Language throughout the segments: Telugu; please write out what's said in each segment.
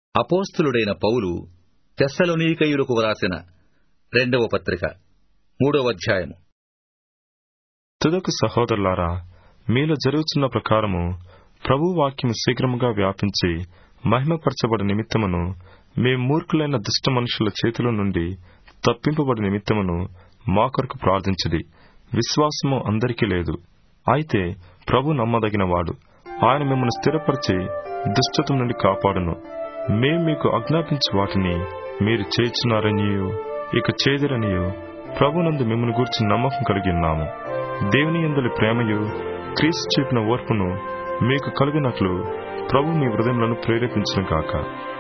అపోస్తులుడైన పౌలు తెస్సలోనీకయులకు వ్రాసిన రెండవ పత్రిక మూడవ అధ్యాయము తుదకు సహోదరులారా మీలో జరుగుతున్న ప్రకారము ప్రభు వాక్యము శీఘ్రముగా వ్యాపించి మహిమపరచబడి నిమిత్తమును మీ మూర్ఖులైన దుష్ట మనుషుల చేతుల నుండి తప్పింపబడి నిమిత్తమును మా కొరకు ప్రార్థించడి విశ్వాసము అందరికీ లేదు అయితే ప్రభు నమ్మదగినవాడు ఆయన మిమ్మల్ని స్థిరపరిచి దుష్టత నుండి కాపాడును మేము మీకు ఆజ్ఞాపించు వాటిని మీరు చేయుచున్నారనియు ఇక చేదిరనియు ప్రభునందు మిమ్మల్ని గూర్చి నమ్మకం కలిగి ఉన్నాము దేవుని ఎందులి ప్రేమయు క్రీస్తు చూపిన ఓర్పును మీకు కలిగినట్లు ప్రభు మీ హృదయములను ప్రేరేపించును గాక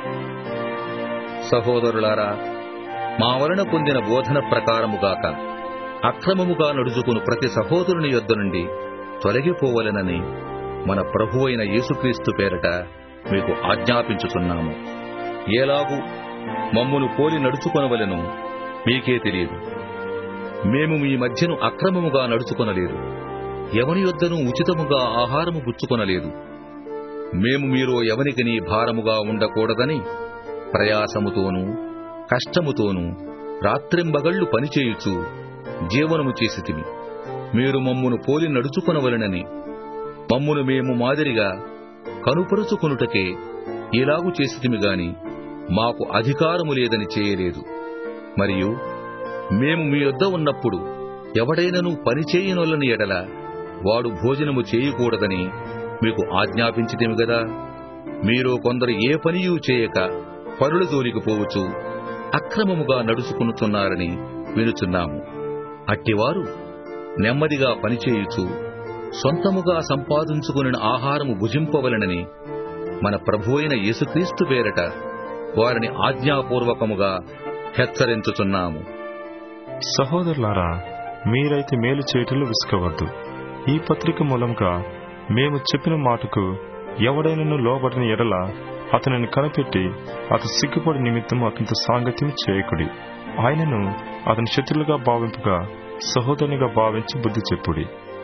సహోదరులారా మా వలన పొందిన బోధన ప్రకారముగాక అక్రమముగా నడుచుకుని ప్రతి సహోదరుని యొద్ద నుండి తొలగిపోవలెనని మన ప్రభువైన యేసుక్రీస్తు పేరట మీకు ఆజ్ఞాపించుచున్నాము ఏలాగు మమ్మును పోలి నడుచుకొనవలెను మీకే తెలియదు మేము మీ మధ్యను అక్రమముగా నడుచుకొనలేదు ఎవని యొద్దను ఉచితముగా ఆహారము పుచ్చుకొనలేదు మేము మీరు ఎవనికిని భారముగా ఉండకూడదని ప్రయాసముతోనూ కష్టముతోనూ రాత్రింబగళ్లు పనిచేయుచు జీవనము చేసితిమి మీరు మమ్మును పోలి నడుచుకొనవలెనని మమ్మును మేము మాదిరిగా కనుపరుచుకొనుటకే ఇలాగు చేసితిమి గాని మాకు అధికారము లేదని చేయలేదు మరియు మేము మీ యొద్ద ఉన్నప్పుడు ఎవడైనను పనిచేయనొల్లని ఎడల వాడు భోజనము చేయకూడదని మీకు ఆజ్ఞాపించితిమి గదా మీరు కొందరు ఏ పనియూ చేయక పరుల జోలికి పోవచ్చు అక్రమముగా నడుచుకునుచున్నారని వినుచున్నాము అట్టివారు నెమ్మదిగా పనిచేయుచు సొంతముగా సంపాదించుకుని ఆహారము భుజింపవలనని మన ప్రభువైన యేసుక్రీస్తు పేరట వారిని ఆజ్ఞాపూర్వకముగా హెచ్చరించుచున్నాము సహోదరులారా మీరైతే మేలు చేయటంలో విసుకవద్దు ఈ పత్రిక మూలంగా మేము చెప్పిన మాటకు ఎవడైనను లోబడిన ఎడల అతనిని కనిపెట్టి అతను సిగ్గుపడి నిమిత్తం అతనితో సాంగత్యం చేయకుడి ఆయనను అతని శత్రులుగా భావింపగా సహోదరునిగా భావించి బుద్ధి చెప్పుడి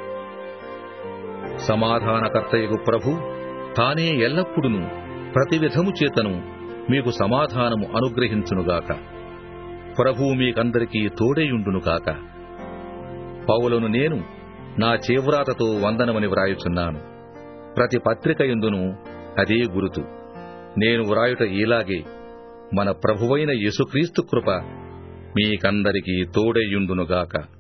సమాధానకర్తయగు ప్రభు తానే ఎల్లప్పుడును ప్రతి విధము చేతను మీకు సమాధానము అనుగ్రహించునుగాక ప్రభు మీకందరికీ తోడేయుండునుగాక పౌలను నేను నా చేవ్రాతతో వందనమని వ్రాయుచున్నాను ప్రతి పత్రిక ఎందును అదే గురుతు నేను వ్రాయుట ఇలాగే మన ప్రభువైన యేసుక్రీస్తు కృప మీకందరికీ తోడేయుండునుగాక